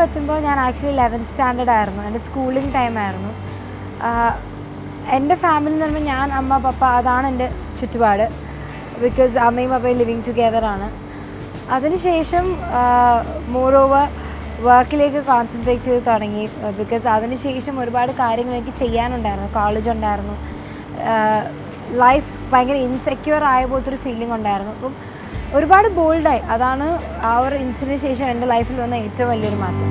പറ്റുമ്പോൾ ഞാൻ actually eleventh standard ആയിരുന്നു എൻ്റെ സ്കൂളിംഗ് ടൈം ആയിരുന്നു ആഹ് എൻ്റെ ഫാമിലി എന്ന് പറയുമ്പോൾ ഞാൻ അമ്മ പപ്പ അതാണ് എൻ്റെ ചുറ്റുപാട് ബിക്കോസ് അമ്മയും പപ്പയും ലിവിങ് ടുഗെദറാണ് അതിനുശേഷം മോർ ഓവർ വർക്കിലേക്ക് കോൺസെൻട്രേറ്റ് ചെയ്ത് തുടങ്ങി ബിക്കോസ് അതിനുശേഷം ഒരുപാട് കാര്യങ്ങൾ എനിക്ക് ചെയ്യാനുണ്ടായിരുന്നു കോളേജ് ഉണ്ടായിരുന്നു ലൈഫ് ഭയങ്കര ഇൻസെക്യൂർ ആയ പോലത്തെ ഒരു ഫീലിംഗ് ഉണ്ടായിരുന്നു അപ്പം ഒരുപാട് ബോൾഡായി അതാണ് ആ ഒരു ഇൻസിഡൻറ്റിന് ശേഷം എൻ്റെ ലൈഫിൽ വന്ന ഏറ്റവും വലിയൊരു മാറ്റം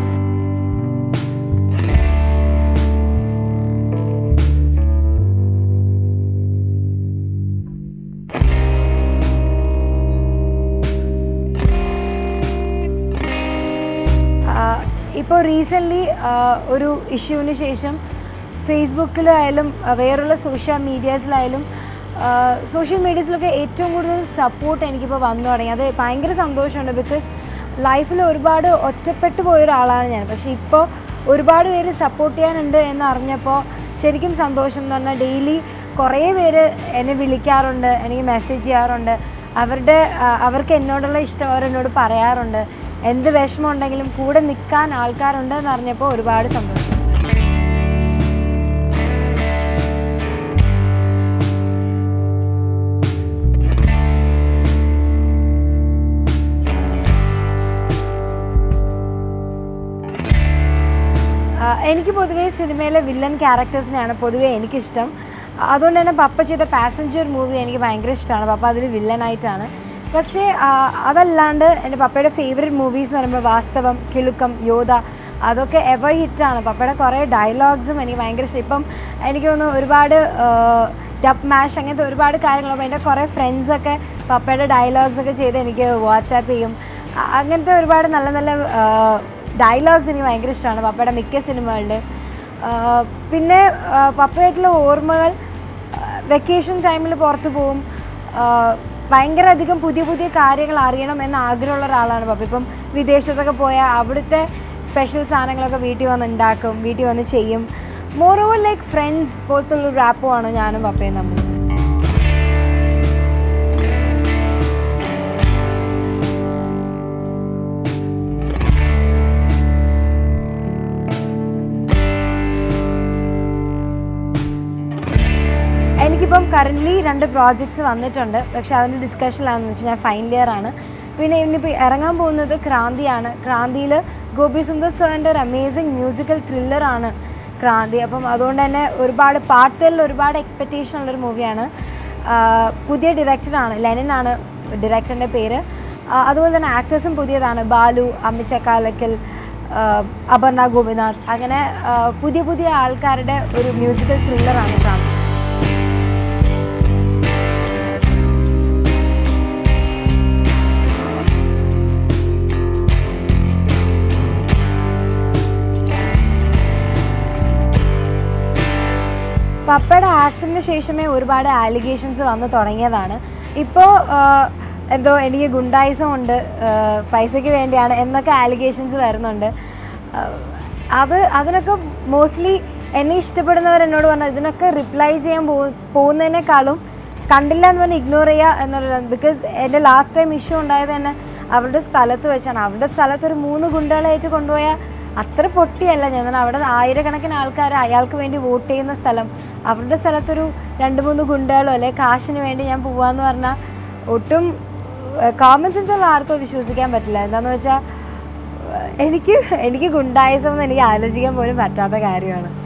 ഇപ്പോൾ റീസെൻ്റ്ലി ഒരു ഇഷ്യൂവിന് ശേഷം ഫേസ്ബുക്കിലായാലും ആ, വേറുള്ള സോഷ്യൽ മീഡിയാസിലായാലും സോഷ്യൽ മീഡിയസിലൊക്കെ ഏറ്റവും കൂടുതൽ സപ്പോർട്ട് എനിക്കിപ്പോൾ വന്നു തുടങ്ങി അത് ഭയങ്കര സന്തോഷമുണ്ട് ബിക്കോസ് ലൈഫിൽ ഒരുപാട് ഒറ്റപ്പെട്ടു പോയ ഒരാളാണ് ഞാൻ പക്ഷേ ഇപ്പോൾ ഒരുപാട് പേര് സപ്പോർട്ട് ചെയ്യാനുണ്ട് എന്ന് അറിഞ്ഞപ്പോൾ ശരിക്കും സന്തോഷം എന്ന് പറഞ്ഞാൽ ഡെയിലി കുറേ പേര് എന്നെ വിളിക്കാറുണ്ട് എനിക്ക് മെസ്സേജ് ചെയ്യാറുണ്ട് അവരുടെ ആ, അവർക്ക് എന്നോടുള്ള ഇഷ്ടം അവർ എന്നോട് പറയാറുണ്ട് എന്ത് വിഷമം ഉണ്ടെങ്കിലും കൂടെ നിൽക്കാൻ ആൾക്കാരുണ്ട് എന്ന് അറിഞ്ഞപ്പോൾ ഒരുപാട് സന്തോഷം ആ, എനിക്ക് പൊതുവേ സിനിമയിലെ വില്ലൻ ക്യാരക്ടേഴ്സിനെയാണ് പൊതുവേ എനിക്കിഷ്ടം അതുകൊണ്ട് തന്നെ പപ്പ ചെയ്ത പാസഞ്ചർ മൂവി എനിക്ക് ഭയങ്കര ഇഷ്ടമാണ് പപ്പ അതിൽ വില്ലനായിട്ടാണ് പക്ഷേ ആ, അതല്ലാണ്ട് എൻ്റെ പപ്പയുടെ ഫേവറേറ്റ് മൂവീസ് എന്ന് പറയുമ്പോൾ വാസ്തവം കിലുക്കം യോധ അതൊക്കെ എവർ ഹിറ്റാണ് പപ്പയുടെ കുറേ ഡയലോഗ്സും എനിക്ക് ഭയങ്കര ഇഷ്ടം ഇപ്പം എനിക്ക് തോന്നുന്നു ഒരുപാട് ഡബ് മാഷ് അങ്ങനത്തെ ഒരുപാട് കാര്യങ്ങളപ്പോൾ എൻ്റെ കുറേ ഫ്രണ്ട്സൊക്കെ പപ്പയുടെ ഡയലോഗ്സ് ഒക്കെ ചെയ്ത് എനിക്ക് വാട്സാപ്പ് ചെയ്യും അ- അങ്ങനത്തെ ഒരുപാട് നല്ല നല്ല ഡയലോഗ്സ് എനിക്ക് ഭയങ്കര ഇഷ്ടമാണ് പപ്പയുടെ മിക്ക സിനിമകളിൽ പിന്നെ ആ, പപ്പയായിട്ടുള്ള ഓർമ്മകൾ വെക്കേഷൻ ടൈമിൽ പുറത്ത് പോവും ആ, ഭയങ്കര അധികം പുതിയ പുതിയ കാര്യങ്ങൾ അറിയണം എന്ന ആഗ്രഹമുള്ള ഒരാളാണ് പപ്പ ഇപ്പം വിദേശത്തൊക്കെ പോയാൽ അവിടുത്തെ സ്പെഷ്യൽ സാധനങ്ങളൊക്കെ വീട്ടിൽ വന്ന് ഉണ്ടാക്കും വീട്ടിൽ വന്ന് ചെയ്യും മോർ ഓവർ ലൈക്ക് ഫ്രണ്ട്സ് പോലത്തെ ഒരു റാപ്പുമാണ് ഞാനും പപ്പയും തമ്മിൽ എനിക്കിപ്പം കറൻ്റ്ലി രണ്ട് പ്രോജക്ട്സ് വന്നിട്ടുണ്ട് പക്ഷെ അതിൻ്റെ ഡിസ്കഷനിലാണെന്ന് വെച്ചാൽ ഞാൻ ഫൈനൽ ഇയർ ആണ് പിന്നെ ഇനിയിപ്പോൾ ഇറങ്ങാൻ പോകുന്നത് ക്രാന്തിയാണ് ക്രാന്തിയിൽ ഗോപി സുന്ദർ സാറിൻ്റെ ഒരു അമേസിങ് മ്യൂസിക്കൽ ത്രില്ലറാണ് ക്രാന്തി അപ്പം അതുകൊണ്ട് തന്നെ ഒരുപാട് പാട്ടുകളിൽ ഒരുപാട് എക്സ്പെക്റ്റേഷൻ ഉള്ളൊരു മൂവിയാണ് പുതിയ ഡയറക്ടറാണ് ലെനിനാണ് ഡയറക്ടറിൻ്റെ പേര് ആ, അതുപോലെ തന്നെ ആക്ടേഴ്സും പുതിയതാണ് ബാലു അമിച്ച കാലക്കൽ അപർണ ഗോപിനാഥ് അങ്ങനെ ആ, പുതിയ പുതിയ ആൾക്കാരുടെ ഒരു മ്യൂസിക്കൽ ത്രില്ലറാണ് ക്രാന്തി പപ്പയുടെ ആക്സിഡൻറ്റിന് ശേഷമേ ഒരുപാട് ആലിഗേഷൻസ് വന്ന് തുടങ്ങിയതാണ് ഇപ്പോൾ എന്തോ എനിക്ക് ഗുണ്ടായിസം ഉണ്ട് ആ, പൈസയ്ക്ക് വേണ്ടിയാണ് എന്നൊക്കെ ആലിഗേഷൻസ് വരുന്നുണ്ട് ആ, അത് അതിനൊക്കെ മോസ്റ്റ്ലി എന്നെ ഇഷ്ടപ്പെടുന്നവർ എന്നോട് പറഞ്ഞാൽ ഇതിനൊക്കെ റിപ്ലൈ ചെയ്യാൻ പോ പോകുന്നതിനേക്കാളും കണ്ടില്ല എന്ന് പറഞ്ഞ് ഇഗ്നോർ ചെയ്യുക എന്നുള്ളതാണ് ബിക്കോസ് എൻ്റെ ലാസ്റ്റ് ടൈം ഇഷ്യൂ ഉണ്ടായത് തന്നെ അവരുടെ സ്ഥലത്ത് വെച്ചാണ് അവരുടെ സ്ഥലത്ത് ഒരു മൂന്ന് ഗുണ്ടകളായിട്ട് കൊണ്ടുപോയാൽ അത്ര പൊട്ടിയല്ല ഞാൻ കാരണം അവിടെ ആയിരക്കണക്കിന് ആൾക്കാർ അയാൾക്ക് വേണ്ടി വോട്ട് ചെയ്യുന്ന സ്ഥലം അവരുടെ സ്ഥലത്തൊരു രണ്ട് മൂന്ന് ഗുണ്ടകളോ അല്ലെ കാശിന് വേണ്ടി ഞാൻ പോവാന്ന് പറഞ്ഞാൽ ഒട്ടും കോമൺ സെൻസ് ഉള്ള ആർക്കും വിശ്വസിക്കാൻ പറ്റില്ല എന്താണെന്ന് വെച്ചാൽ എനിക്ക് എനിക്ക് ഗുണ്ടായിസം എന്ന് എനിക്ക് ആലോചിക്കാൻ പോലും പറ്റാത്ത കാര്യമാണ്